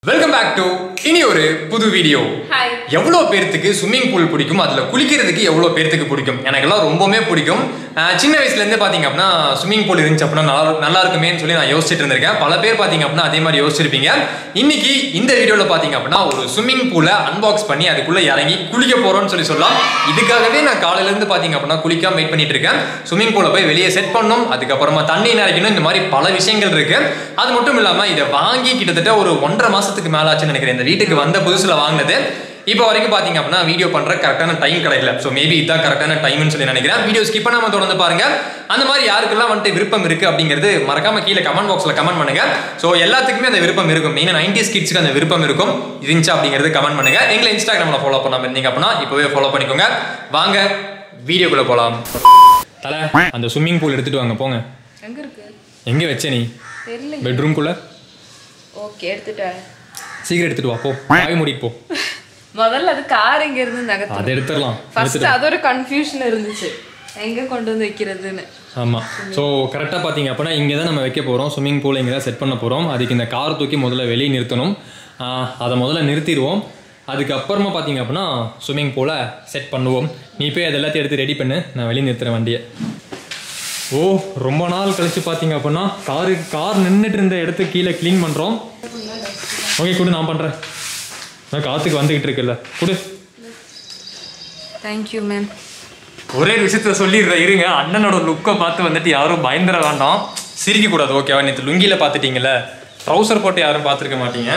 Welcome back to இனி ஒரு புது வீடியோ ஹாய் எவ்வளோ பேர்த்துக்கு ஸ்விம்மிங் பூல் பிடிக்கும் அதில் குளிக்கிறதுக்கு எவ்வளோ பேர்த்துக்கு பிடிக்கும் எனக்கெல்லாம் ரொம்பவுமே பிடிக்கும் அஹ் சின்ன வயசுலேருந்தே பார்த்தீங்க அப்படின்னா ஸ்விம்மிங் பூல் இருந்துச்சு அப்படின்னா நல்லா நல்லா இருக்குமேன்னு சொல்லி நான் யோசிச்சுட்டு இருந்திருக்கேன் பல பேர் பார்த்தீங்க அப்படின்னா அதே மாதிரி யோசிச்சிருப்பீங்க இன்னைக்கு இந்த வீடியோவில் பார்த்தீங்க அப்படின்னா ஒரு ஸ்விம்மிங் பூலை அன்பாக்ஸ் பண்ணி அதுக்குள்ளே இறங்கி குளிக்க போகிறோம்னு சொல்லி சொல்லலாம் இதுக்காகவே நான் காலையிலேருந்து பார்த்தீங்க அப்படின்னா குளிக்காம வெயிட் பண்ணிட்டு இருக்கேன் ஸ்விம்மிங் பூலை போய் வெளியே செட் பண்ணணும் அதுக்கப்புறமா தண்ணி நிறைக்கணும் இந்த மாதிரி பல விஷயங்கள் இருக்கு அது மட்டும் இல்லாமல் இதை வாங்கி கிட்டத்தட்ட ஒரு ஒன்றரை மாசத்துக்கு மேல ஆச்சுன்னு நினைக்கிறேன் இந்த வீட்டுக்கு வந்த புதுசுல வாங்கினது இப்போ வரைக்கும் பாத்தீங்க அப்படின்னா வீடியோ பண்ற கரெக்டான டைம் கிடைக்கல ஸோ மேபி இதுதான் கரெக்டான டைம்னு சொல்லி நினைக்கிறேன் வீடியோ ஸ்கிப் பண்ணாம தொடர்ந்து பாருங்க அந்த மாதிரி யாருக்கெல்லாம் வந்துட்டு விருப்பம் இருக்கு அப்படிங்கிறது மறக்காம கீழே கமெண்ட் பாக்ஸ்ல கமெண்ட் பண்ணுங்க ஸோ எல்லாத்துக்குமே அந்த விருப்பம் இருக்கும் மெயினாக நைன்டிஸ் கிட்ஸ்க்கு அந்த விருப்பம் இருக்கும் இருந்துச்சா அப்படிங்கிறது கமெண்ட் பண்ணுங்க எங்களை இன்ஸ்டாகிராம்ல ஃபாலோ பண்ணாம இருந்தீங்க அப்படின்னா இப்போவே ஃபாலோ பண்ணிக்கோங்க வாங்க வீடியோக்குள்ள போலாம் தலை அந்த ஸ்விம்மிங் பூல் எடுத்துட்டு வாங்க போங்க எங்க இருக்கு எங்க வச்ச நீ தெரியல பெட்ரூம்குள்ள ஓகே எடுத்துட்டேன் சீக்கிரம் எடுத்துட்டு வா போ வாய் மூடிட்டு போ முதல்ல அது கார் எங்க இருந்து நகர்த்து அதை எடுத்துடலாம் ஃபர்ஸ்ட் அது ஒரு கன்ஃபியூஷன் இருந்துச்சு எங்க கொண்டு வந்து வைக்கிறதுன்னு ஆமாம் ஸோ கரெக்டாக பார்த்தீங்க அப்படின்னா இங்கே தான் நம்ம வைக்க போகிறோம் ஸ்விம்மிங் பூல் இங்கே தான் செட் பண்ண போகிறோம் அதுக்கு இந்த கார் தூக்கி முதல்ல வெளியே நிறுத்தணும் ஆஹ் அதை முதல்ல நிறுத்திடுவோம் அதுக்கப்புறமா பார்த்தீங்க அப்படின்னா ஸ்விம்மிங் பூலை செட் பண்ணுவோம் நீ போய் அது எல்லாத்தையும் எடுத்து ரெடி பண்ணு நான் வெளியே நிறுத்துறேன் வண்டியை ஓ ரொம்ப நாள் கழிச்சு பார்த்தீங்க அப்படின்னா காரு கார் நின்றுட்டு இருந்த இடத்துக்கு கீழே க்ளீன் பண்ணுறோம் ஓகே கொடு நான் பண்ணுறேன் நான் காற்றுக்கு வந்துக்கிட்டு இருக்குல்ல கொடு தேங்க்யூ மேம் ஒரே விஷயத்த சொல்லிடுறேன் இருங்க அண்ணனோட லுக்கை பார்த்து வந்துட்டு யாரும் பயந்துட வேண்டாம் சிரிக்க கூடாது ஓகேவா நேற்று லுங்கியில் பார்த்துட்டீங்கல்ல ட்ரௌசர் போட்டு யாரும் பார்த்துருக்க மாட்டீங்க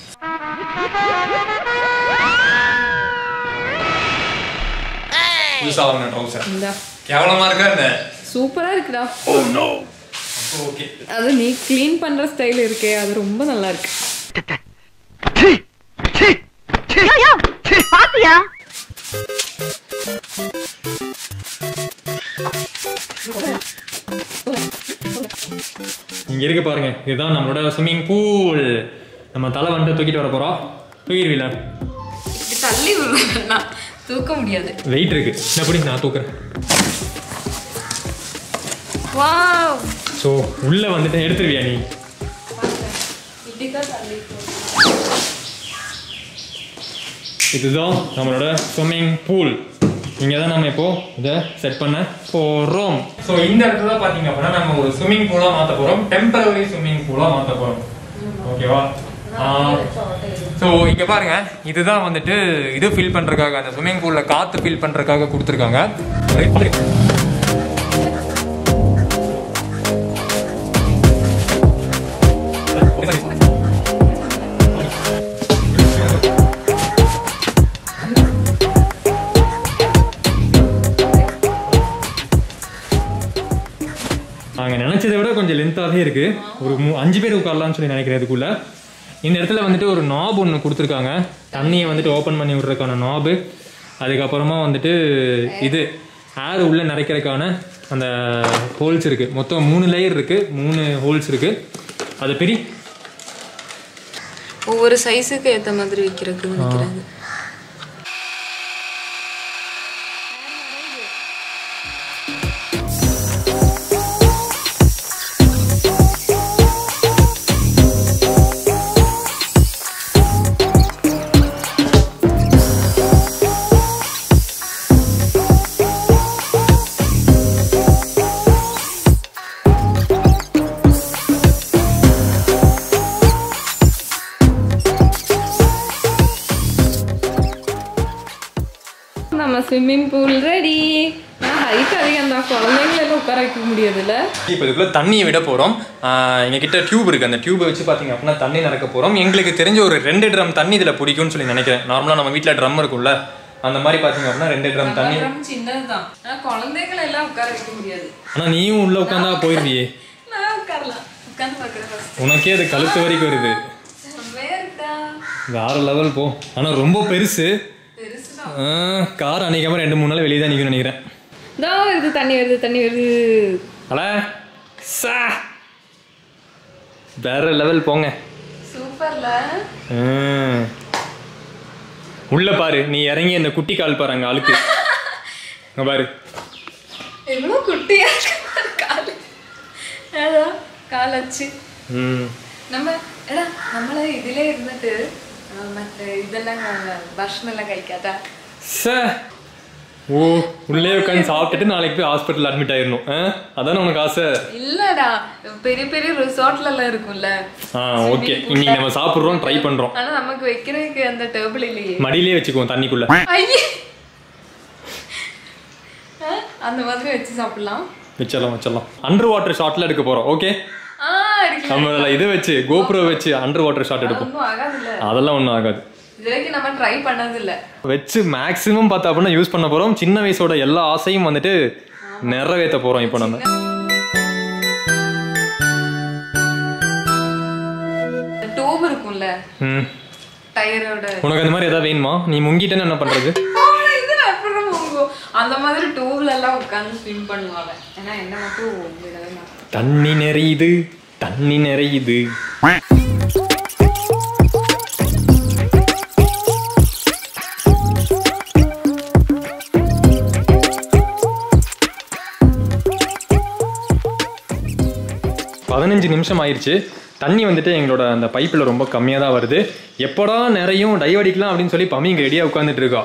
புதுசாக வாங்கின ட்ரௌசர் இந்தா கேவலமா இருக்கா என்ன சூப்பரா இருக்குடா ஓகே அது நீ க்ளீன் பண்ற ஸ்டைல் இருக்கே அது ரொம்ப நல்லா இருக்கு பாத்தியா இங்க இருக்கு பாருங்க இதுதான் நம்மளோட ஸ்விம்மிங் பூல் நம்ம தலை வந்துட்டு தூக்கிட்டு வர போறோம் தூக்கிடுவீல இப்படி தள்ளி விடுவேன் தூக்க முடியாது வெயிட் இருக்கு என்ன படி நான் தூக்குறேன் வாவ் ஸோ உள்ள வந்துட்டு எடுத்துருவியா நீ இப்படிதான் தள்ளி இதுதான் நம்மளோட ஸ்விம்மிங் பூல் இங்கே தான் நம்ம இப்போ இதை செட் பண்ண போகிறோம் ஸோ இந்த இடத்துல பார்த்தீங்க அப்படின்னா நம்ம ஒரு ஸ்விம்மிங் பூலாக மாற்ற போகிறோம் டெம்பரரி ஸ்விம்மிங் பூலாக மாற்ற போகிறோம் ஓகேவா ஸோ இங்கே பாருங்க இதுதான் வந்துட்டு இது ஃபில் பண்ணுறதுக்காக அந்த ஸ்விம்மிங் பூலில் காற்று ஃபில் பண்ணுறதுக்காக கொடுத்துருக்காங்க நாங்கள் நினச்சதை விட கொஞ்சம் லென்த்தாகவே இருக்குது ஒரு மூ அஞ்சு பேர் உட்காரலாம்னு சொல்லி நினைக்கிறேன் இதுக்குள்ள இந்த இடத்துல வந்துட்டு ஒரு நாப் ஒன்று கொடுத்துருக்காங்க தண்ணியை வந்துட்டு ஓப்பன் பண்ணி விட்றதுக்கான நாபு அதுக்கப்புறமா வந்துட்டு இது ஏர் உள்ளே நிறைக்கிறதுக்கான அந்த ஹோல்ஸ் இருக்குது மொத்தம் மூணு லேயர் இருக்குது மூணு ஹோல்ஸ் இருக்குது அது பெரிய ஒவ்வொரு சைஸுக்கு ஏத்த மாதிரி வைக்கிறதுக்கு நினைக்கிறேன் நம்ம ஸ்விம்மிங் பூல் ரெடி நான் ஹைட் அதிகம் தான் குழந்தைங்களெல்லாம் உட்கார வைக்க முடியாதுல்ல இப்போ இதுக்குள்ள தண்ணியை விட போகிறோம் எங்ககிட்ட டியூப் இருக்குது அந்த டியூபை வச்சு பார்த்தீங்க அப்படின்னா தண்ணி நடக்க போகிறோம் எங்களுக்கு தெரிஞ்ச ஒரு ரெண்டு ட்ரம் தண்ணி இதில் பிடிக்கும்னு சொல்லி நினைக்கிறேன் நார்மலாக நம்ம வீட்டில் ட்ரம் இருக்கும்ல அந்த மாதிரி பார்த்தீங்க அப்படின்னா ரெண்டு ட்ரம் தண்ணி சின்னதுதான் ஆனா குழந்தைங்களை எல்லாம் உட்கார வைக்க முடியாது ஆனால் நீயும் உள்ளே உட்காந்தா போயிருவியே நான் உட்காரலாம் உட்காந்து பார்க்குறேன் உனக்கே அது கழுத்து வரைக்கும் வருது வேறுடா வேற லெவல் போ ஆனால் ரொம்ப பெருசு பெருசுதான் கார் அன்னைக்காம ரெண்டு மூணு நாள் வெளியே தான் நிற்கும் நினைக்கிறேன் இதோ வருது தண்ணி வருது தண்ணி வருது அல சா வேற லெவல் போங்க சூப்பர்ல ம். உள்ள பாரு நீ இறங்கி அந்த குட்டி கால் பாரு அங்க அழுக்கு அங்க பாரு எவ்வளோ குட்டியா இருக்கு கால் அதான் கால் வச்சு ம் நம்ம എടാ നമ്മള് ഇതിലേ ഇരുന്നിട്ട് ആ, മറ്റേ ഇതെല്ലാം ഭക്ഷണം എല്ലാം കഴിക്കാത്ത சே ஓ உள்ளே உட்காந்து சாப்பிட்டுட்டு நாளைக்கு போய் ஹாஸ்பிட்டல் அட்மிட் ஆயிடணும் ஆ? அதானே உனக்கு ஆசை இல்லடா பெரிய பெரிய ரிசார்ட்ல எல்லாம் இருக்கும்ல ஆ ஓகே இன்னைக்கு நம்ம சாப்பிட்றோம் ட்ரை பண்றோம் ஆனா நமக்கு வைக்கிறதுக்கு அந்த டேபிள் இல்லையே மடியிலே வச்சுக்குவோம் தண்ணிக்குள்ள ஐயே ஆ, அந்த மாதிரி வச்சு சாப்பிடலாம் வச்சிடலாம் வச்சிடலாம் அண்டர் வாட்டர் ஷாட்ல எடுக்க போறோம் ஓகே ஆ இருக்கு நம்ம அதில் இதை வச்சு கோப்ரோ வச்சு அண்டர் வாட்டர் ஷாட் எடுப்போம் ஒன்றும் ஆகாதுல்ல அதெல்லாம் ஒன்றும் ஆகாது இது வரைக்கும் நம்ம ட்ரை பண்ணது இல்ல வச்சு மேக்ஸிமம் பார்த்தா அப்படின்னா யூஸ் பண்ண போறோம் சின்ன வயசோட எல்லா ஆசையும் வந்துட்டு நிறைவேற்ற போறோம் இப்போ நம்ம டூப் இருக்கும்ல ம் டயரோட உனக்கு அந்த மாதிரி ஏதாவது வேணுமா நீ முங்கிட்டேன்னு என்ன பண்றது இது அப்புறம் போகும் அந்த மாதிரி டூப்ல எல்லாம் உட்காந்து ஸ்விம் பண்ணுவாங்க ஏன்னா என்ன மட்டும் விடவே மாட்டேன் தண்ணி நிறையுது தண்ணி நிறையுது பதினஞ்சு நிமிஷம் ஆயிடுச்சு தண்ணி வந்துட்டு எங்களோட அந்த பைப்பில் ரொம்ப கம்மியாக தான் வருது எப்படா நிறையும் டைவடிக்கலாம் அப்படின்னு சொல்லி பம்மி இங்கே ரெடியாக உட்காந்துட்டு இருக்கா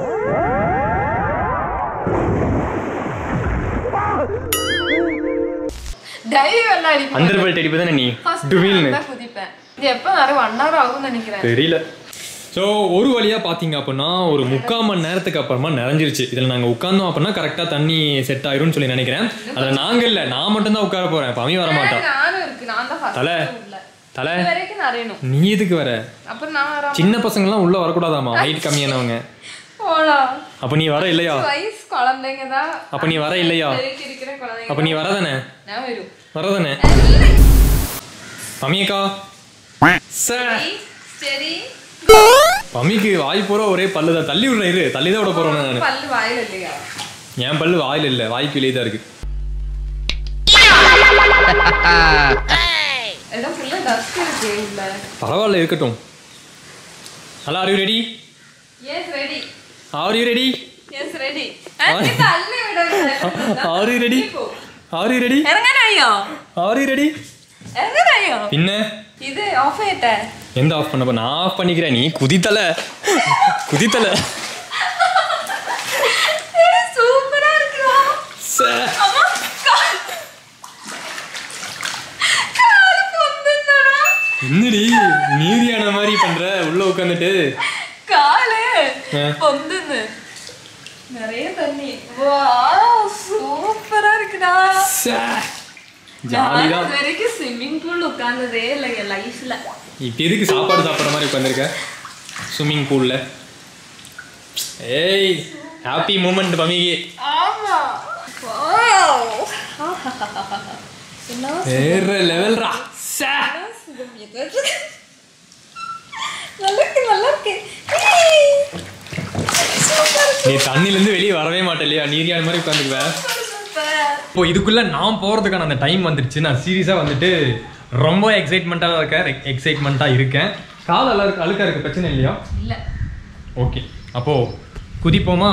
டைவ் எல்லாம் அடிப்பேன் அந்தர் பெல்ட் அடிப்பு தானே நீ ஃபர்ஸ்ட் டுவீல்னு தான் குதிப்பேன் இது எப்போ நிறைய ஒன் ஹவர் ஆகும்னு நினைக்கிறேன் தெரியல ஸோ ஒரு வழியாக பார்த்தீங்க அப்படின்னா ஒரு முக்கால் மணி நேரத்துக்கு அப்புறமா நிறைஞ்சிருச்சு இதில் நாங்கள் உட்காந்தோம் அப்படின்னா கரெக்டாக தண்ணி செட் ஆயிரும்னு சொல்லி நினைக்கிறேன் அதில் நாங்கள் இல்லை நான் மட்டும்தான் உட்கார போகிறேன் பமி வர மாட்டான் நானும் இருக்கு நான் தான் ஃபர்ஸ்ட் தலை உள்ள தலை இது வரைக்கும் நிறையணும் நீ எதுக்கு வர அப்புறம் நான் வர சின்ன பசங்கள்லாம் உள்ளே வரக்கூடாதாமா ஹைட் கம்மியானவங்க போடா அப்போ நீ வர இல்லையா வயசு குழந்தைங்க தான் அப்போ நீ வர இல்லையா பெருக்கி இருக்கிற குழந்தைங்க அப்போ நீ வரதானே நான் வரும் வரதானே பமியக்கா சே சரி பமிக்கு வாய் பூரா ஒரே பல்லு தான் தள்ளி விடுற இரு தள்ளி தான் விட போகிறோம் நான் பல்லு வாயில இல்லையா என் பல்லு வாயில் இல்லை வாய்க்கு வெளியே தான் இருக்கு இடம் ஃபுல்லா டஸ்ட் இருக்கு உள்ள பரவாயில்ல இருக்கட்டும் hello are you ready yes ready are you ready yes ready தள்ளி விட are you ready are you ready இறங்கறாயோ ஆர் யூ ரெடி இறங்கறாயோ பின்ன இது ஆஃப் ஆயிட்ட எந்த ஆஃப் பண்ண நான் ஆஃப் பண்ணிக்கிறேன் நீ குதித்தல குதித்தல சூப்பரா இருக்குடா சே. அம்மா கால் கால் பொந்துடா என்னடி நீரியான மாதிரி பண்ற உள்ள உட்காந்துட்டு காலு ஆ. பொந்துது நிறைய தண்ணி வா சூப்பரா இருக்குடா ஜாலி நான் தான் இது வரைக்கும் ஸ்விம்மிங் பூல் உட்கார்ந்ததே இல்லை என் லைஃப்ல இப்போ எதுக்கு சாப்பாடு சாப்பிட்ற மாதிரி உட்காந்துருக்க ஸ்விம்மிங் பூல்ல ஏய் ஹாப்பி மூமெண்ட் பமிகி ஆமா Wow. என்ன வேற லெவல்ரா சே சுகம் எது? நல்லா இருக்கு நல்லா இருக்கு ஏய். சூப்பர் நீ தண்ணிலேருந்து வெளியே வரவே மாட்டே இல்லையா நீரியான மாதிரி உட்காந்துக்குவ சூப்பர் இப்போ இதுக்குள்ள நான் போறதுக்கான அந்த டைம் வந்துருச்சு நான் சீரியஸா வந்துட்டு ரொம்ப எக்ஸைட்மெண்ட்டாக இருக்கேன் எக்ஸைட்மெண்ட்டாக இருக்கேன் கால் அழுக்க அழுக்கா இருக்கு பிரச்சனை இல்லையா இல்ல ஓகே அப்போ குதிப்போமா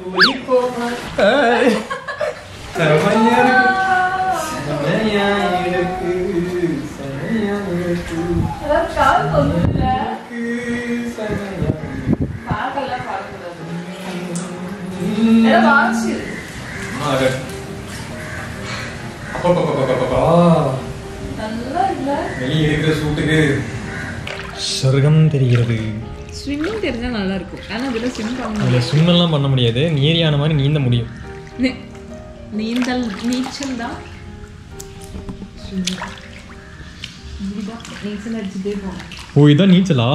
ஏய். செமையா இருக்கு. செமையா இருக்கு. செமையா இருக்கு. அதான் கால் பொந்துல செமையா இருக்கு. காக்கெல்லாம் பார்க்கக்கூடாது எல்லாம் வாட்ச் ஆக. அப்பப்பப்பப்பப்பப்பா. நல்லா இல்ல வெளியே இருக்கிற சூட்டுக்கு சொர்க்கம் தெரிகிறது ஸ்விம்மிங் தெரிஞ்சா நல்லா இருக்கும் ஆனா இதுல ஸ்விம் பண்ண அதில் ஸ்விம்மெல்லாம் பண்ண முடியாது நீரியான மாதிரி நீந்த முடியும் நீ- நீந்தல் நீச்சல் தான் நீச்சல் அடிச்சுட்டே போகணும் ஓ இதான் நீச்சலா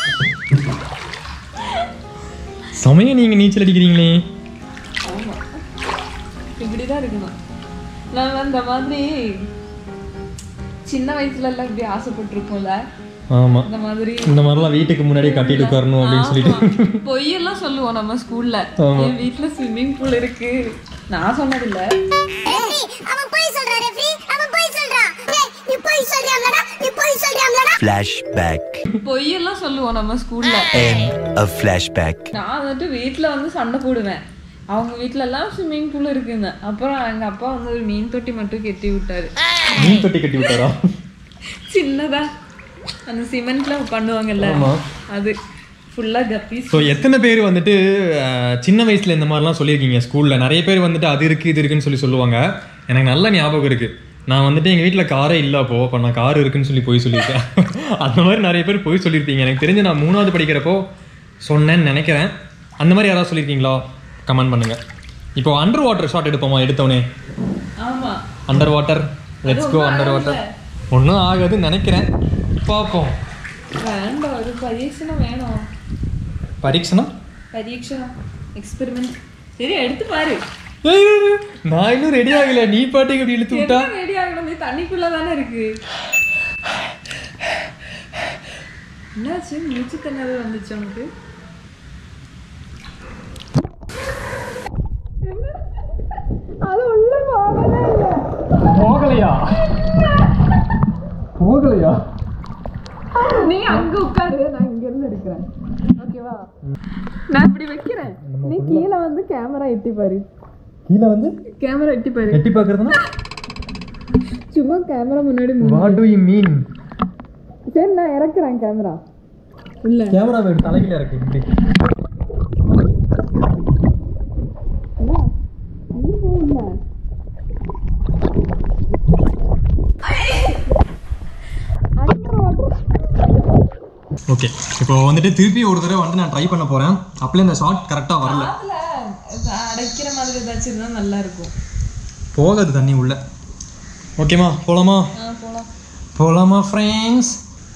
சமயம் நீங்க நீச்சல் அடிக்கிறீங்களே ஆமா இப்படிதான் இருக்கணும் நான் அந்த மாதிரி சின்ன வயசுல எல்லாம் இப்படி ஆசைப்பட்டிருப்போம்ல ஆமா அந்த மாதிரி இந்த மாதிரிலாம் வீட்டுக்கு முன்னாடி கட்டிட்டு உட்காரணும் அப்படின்னு சொல்லிட்டு ஆமா. பொய்யெல்லாம் சொல்லுவோம் நம்ம ஸ்கூல்ல ஆமா. என் வீட்ல ஸ்விம்மிங் பூல் இருக்கு நான் சொன்னதில்ல ஏய், அவன் போய் சொல்றான் ரெஃப்ரி அவன் போய் சொல்றான் ஏய் நீ போய் சொல்றியாம்லடா நீ போய் சொல்றியாம்லடா Flashback. பொய்யெல்லாம் சொல்லுவோம் நம்ம ஸ்கூல்ல End of flashback. நான் வந்துட்டு வீட்ல வந்து சண்டை போடுவேன் அவங்க வீட்ல எல்லாம் ஸ்விம்மிங் பூல் இருக்குங்க அப்புறம் எங்க அப்பா வந்து ஒரு மீன் தொட்டி மட்டும் கட்டி விட்டாரு மீன் தொட்டி கட்டி விட்டாரா சின்னதா அந்த சிமெண்ட்ல பண்ணுவாங்கல்ல ஆமா. அது ஃபுல்லா கப்பீஸ் ஸோ எத்தனை பேர் வந்துட்டு அஹ், சின்ன வயசுல இந்த மாதிரிலாம் சொல்லியிருக்கீங்க ஸ்கூல்ல நிறைய பேர் வந்துட்டு அது இருக்கு இது இருக்குன்னு சொல்லி சொல்லுவாங்க எனக்கு நல்ல ஞாபகம் இருக்கு நான் வந்துட்டு எங்க வீட்டில் காரே இல்லை அப்போ அப்போ நான் கார் இருக்குன்னு சொல்லி போய் சொல்லியிருக்கேன் அந்த மாதிரி நிறைய பேர் போய் சொல்லியிருப்பீங்க எனக்கு தெரிஞ்சு நான் மூணாவது படிக்கிறப்போ சொன்னேன்னு நினைக்கிறேன் அந்த மாதிரி யாராவது சொல்லியிருக்கீங்களா கமெண்ட் பண்ணுங்க இப்போ அண்டர் வாட்டர் ஷாட் எடுப்போமா எடுத்தோடனே ஆமா under water let's go under water ஒன்றும் ஆகாதுன்னு நினைக்கிறேன் பார்ப்போம் வேண்டாம் ஒரு பரீட்சணம் வேணும் பரீட்சணம் பரீட்சணம் எக்ஸ்பெரிமெண்ட் சரி எடுத்து பாரு ஏய், ஏய், ஏய், நான் இன்னும் ரெடி ஆகல நீ பாட்டுக்கு இப்படி இழுத்து விட்டா என்ன ரெடி ஆகணும் நீ தண்ணிக்குள்ள தானே இருக்கு என்னாச்சு மூச்சு திணறல் வந்துச்சு உனக்கு அது உள்ள போகவே இல்லை போகலையா போகலையா நீ அங்க உட்காரு நான் இங்க இருந்து இருக்கிறேன் ஓகேவா நான் இப்படி வைக்கிறேன் நீ கீழே வந்து கேமரா எட்டி பாரு கீழே வந்து கேமரா எட்டி பாரு எட்டி பார்க்கறதுனா சும்மா கேமரா முன்னாடி மு- வாட் டு யூ மீன் சரி நான் இறக்குறேன் கேமரா உள்ள கேமரா தலையில இருக்கு இப்படி ஓகே இப்போ வந்துட்டு திருப்பி ஒரு தடவை வந்துட்டு நான் ட்ரை பண்ண போறேன் அப்பல இந்த ஷார்ட் கரெக்டா வரல அடைக்கிற மாதிரி ஏதாச்சும் இருந்தா நல்லா இருக்கும் போகாது தண்ணி உள்ள ஓகேமா போலாமா ஆ போலாம் போலாமா ஃப்ரெண்ட்ஸ்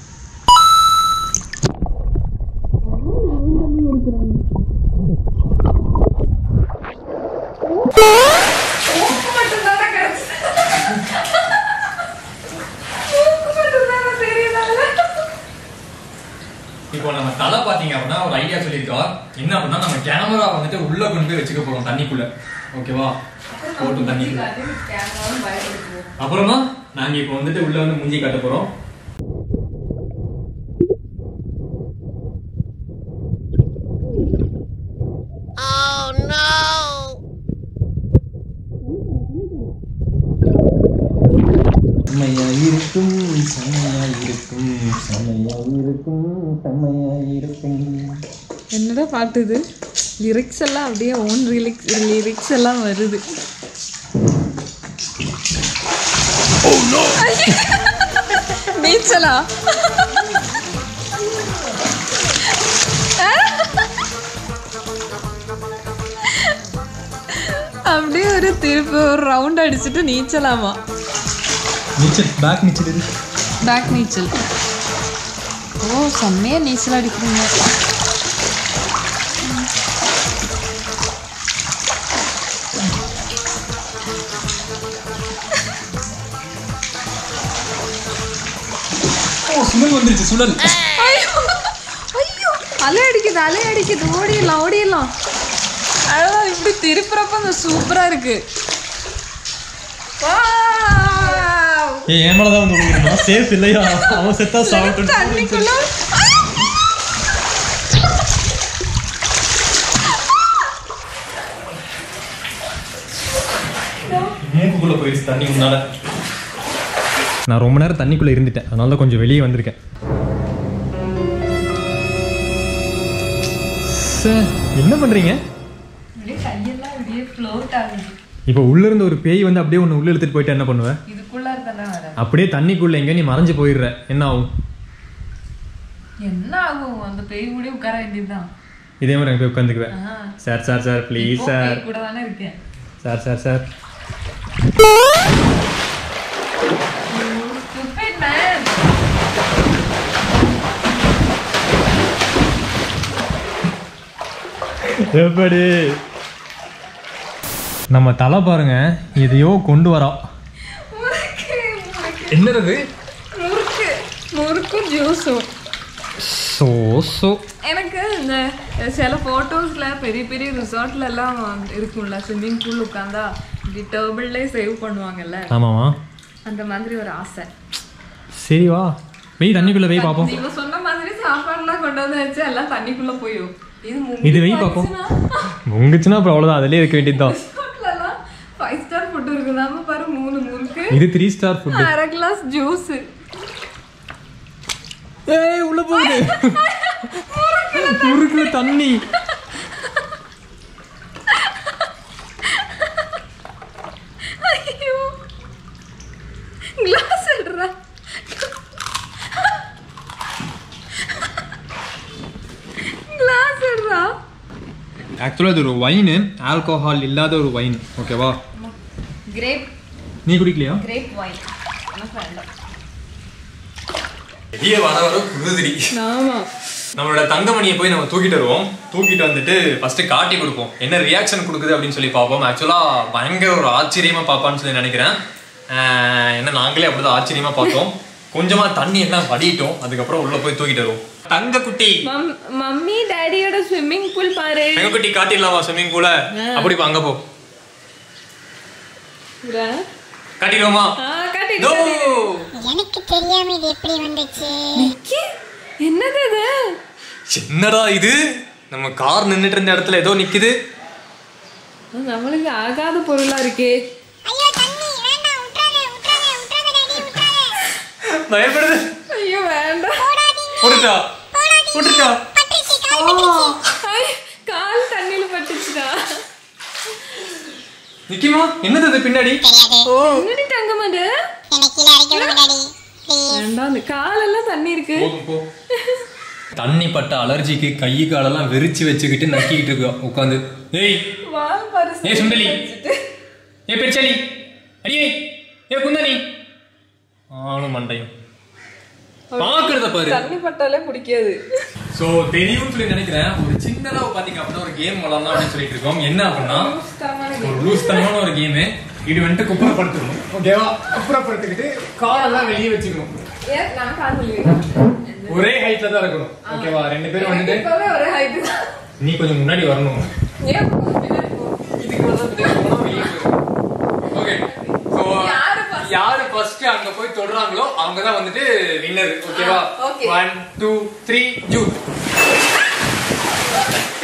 இப்போ நம்ம தலை பாத்தீங்க அப்படின்னா ஒரு ஐடியா சொல்லியிருக்கோம் என்ன அப்படின்னா நம்ம கேமரா வந்துட்டு உள்ள கொண்டு போய் வச்சுக்க போறோம் தண்ணிக்குள்ள ஓகேவா போட்டும் தண்ணிக்குள்ள கேமராவும் பயன்படுத்துவோம் அப்புறமா நாங்க இப்போ வந்துட்டு உள்ள வந்து மூஞ்சி காட்ட போறோம் செம்மையா இருக்கும் செம்மையா இருக்கும் செம்மையா இருக்கும் செம்மையா இருக்கும் என்னடா பாட்டு இது லிரிக்ஸ் எல்லாம் அப்படியே ஓன் லிரிக்ஸ் லிரிக்ஸ் எல்லாம் வருது நீச்சலா அப்படியே ஒரு திருப்பி ஒரு ரவுண்ட் அடிச்சுட்டு நீச்சலாமா நீச்சல் பேக் நீச்சல் இது பேக் நீச்சல் ஓ செம்மையா நீச்சல் அடிக்கிறீங்க ஓ சுழல் வந்துருச்சு சுழல் ஐயோ ஐயோ அலை அடிக்குது அலை அடிக்குது ஓடிடலாம் ஓடிடலாம் அழகா இப்படி திருப்புறப்ப அந்த சூப்பரா இருக்கு Wow! ஏ என் மேலதான் வந்து விழுகிறான் சேஃப் இல்லையா அவன் செத்தா சாப்பிட்டு தண்ணிக்குள்ள மூக்குக்குள்ள போயிடுச்சு தண்ணி முன்னால நான் ரொம்ப நேரம் தண்ணிக்குள்ள இருந்துட்டேன் அதனால தான் கொஞ்சம் வெளியே வந்திருக்கேன் சார், என்ன பண்றீங்க அப்படியே கையெல்லாம் அப்படியே ஃப்ளோட் ஆகுது இப்போ உள்ள இருந்த ஒரு பேய் வந்து அப்படியே ஒன்று உள்ள இழுத்துட்டு போயிட்டு என்ன பண்ணுவேன் இதுக்குள்ள தானே வர அப்படியே தண்ணிக்குள்ள எங்க நீ மறைஞ்சு போயிடுற என்ன ஆகும் என்ன ஆகும் அந்த பேய் கூட உட்கார வேண்டியதுதான் இதே மாதிரி போய் உட்காந்துக்குவேன் ஆ. சார் சார் சார் ப்ளீஸ் இப்போ சார் பேய் கூட தானே இருக்கேன் sir sir sir Stupid man. எப்படி நம்ம தலை பாருங்க எதையோ கொண்டு வரோம் முறுக்கு, முறுக்கு. என்னது முறுக்கு முறுக்கும் ஜூஸும் சோ சோ எனக்கு இந்த சில ஃபோட்டோஸில் பெரிய பெரிய ரிசார்ட்ல எல்லாம் இருக்கும்ல ஸ்விம்மிங் பூல் உட்காந்தா இப்படி டேபிள்லே சேவ் பண்ணுவாங்கல்ல ஆமாமா அந்த மாதிரி ஒரு ஆசை சரி வா வெய் தண்ணிக்குள்ள வெய் பார்ப்போம் நீங்க சொன்ன மாதிரி சாப்பாடுலாம் கொண்டு வந்து வச்சு எல்லாம் தண்ணிக்குள்ள போயும் இது இது வெய் பார்ப்போம் முங்குச்சுன்னா அப்புறம் அவ்வளோதான் அதிலே இருக்க வேண்டியதுதான் ரிசார்ட்லலாம் ஃபைவ் ஸ்டார் ஃபுட் இருக்குதாம பாரு மூணு முறுக்கு இது த்ரீ ஸ்டார் ஃபுட் அரை கிளாஸ் ஜூஸ் ஏய் உள்ள போகுது முறுக்குல தண்ணி ஐயோ கிளாஸ் எடுறா கிளாஸ் எடுறா ஆக்சுவலாக இது ஒரு வைனு ஆல்கோஹால் இல்லாத ஒரு வைன் ஓகேவா கிரேப் நீ குடிக்கலையா கிரேப் வைன் எனக்கு வேண்டாம் வெளியே வர வர குருதிரி ஆமா நம்மளோட தங்கமணியை போய் நம்ம தூக்கிட்டு வருவோம் தூக்கிட்டு வந்துட்டு ஃபர்ஸ்ட் காட்டி கொடுப்போம் என்ன ரியாக்ஷன் கொடுக்குது அப்படின்னு சொல்லி பார்ப்போம் ஆக்சுவலா பயங்கர ஒரு ஆச்சரியமா பார்ப்பான்னு சொல்லி நினைக்கிறேன் ஆஹ் என்ன நாங்களே அப்படிதான் ஆச்சரியமா பார்த்தோம் கொஞ்சமா தண்ணி எல்லாம் வடிட்டோம் அதுக்கப்புறம் உள்ள போய் தூக்கிட்டு வருவோம் தங்க குட்டி மம் மம்மி டாடியோட ஸ்விம்மிங் பூல் பாரு தங்க குட்டி காட்டிடலாமா ஸ்விம்மிங் பூல அப்படி போ, அங்க போ இதா. காட்டிடுவோமா ஆ காட்டி No! எனக்கு தெரியாம இது எப்படி வந்துச்சு நிக்கி என்னது இது என்னடா இது நம்ம கார் நின்னுட்டு இருந்த இடத்துல ஏதோ நிக்குது நம்மளுக்கு ஆகாத பொருளா இருக்கே ஐயோ தண்ணி வேண்டாம் விட்டுறாத விட்டுறாத விட்டுறாத டாடி விட்டுறாத பயப்படுது ஐயோ வேண்டாம் போடாதீங்க போட்டுட்டா போட்டுட்டா பட்டுச்சு கால் ஐ, கால் தண்ணியில பட்டுச்சுடா நிக்கிமா என்னது அது பின்னாடி தெரியாது என்னடி தங்கமது என்னை கீழே இறக்கி விடுங்க டாடி ப்ளீஸ் வேண்டாம் அந்த காலெல்லாம் தண்ணி இருக்கு போதும் போ தண்ணி பட்ட அலர்ஜிக்கு கை காலெல்லாம் வெறிச்சு வச்சுக்கிட்டு நக்கிக்கிட்டு இருக்கா உட்காந்து ஏய் வா பாரு ஏய் சுண்டலி ஏ பெருச்சாலி அடியே ஏ குந்தானி ஆளும் மண்டையும் பாக்குறத பாரு தண்ணி பட்டாலே பிடிக்காது சோ தெரியும்னு சொல்லி நினைக்கிறேன் ஒரு சின்னதா பாத்தீங்க அப்படின்னா ஒரு கேம் விளாடலாம் அப்படின்னு சொல்லிட்டு இருக்கோம் என்ன அப்படின்னா ஒரு லூஸ் தனமான ஒரு கேம் இது வந்துட்டு குப்புறப்படுத்தணும் ஓகேவா குப்புறப்படுத்திக்கிட்டு காலெல்லாம் வெளியே வச்சுக்கணும் ஏன் நான் கால் சொல்லிடுறேன் ஒரே ஹைட்ல தான் இருக்கணும் ஓகேவா ரெண்டு பேரும் வந்துட்டு இப்பவே ஒரு ஹைட் தான் நீ கொஞ்சம் முன்னாடி வரணும் ஏன் பின்னாடி போ. இதுக்கு மேல தான் பின்னாடி போனா வெளியே ஓகே சோ யாரு first? யாரு ஃபர்ஸ்ட் அங்க போய் தொடுறாங்களோ அவங்க தான் வந்துட்டு வின்னர் ஓகேவா okay. One two three Jude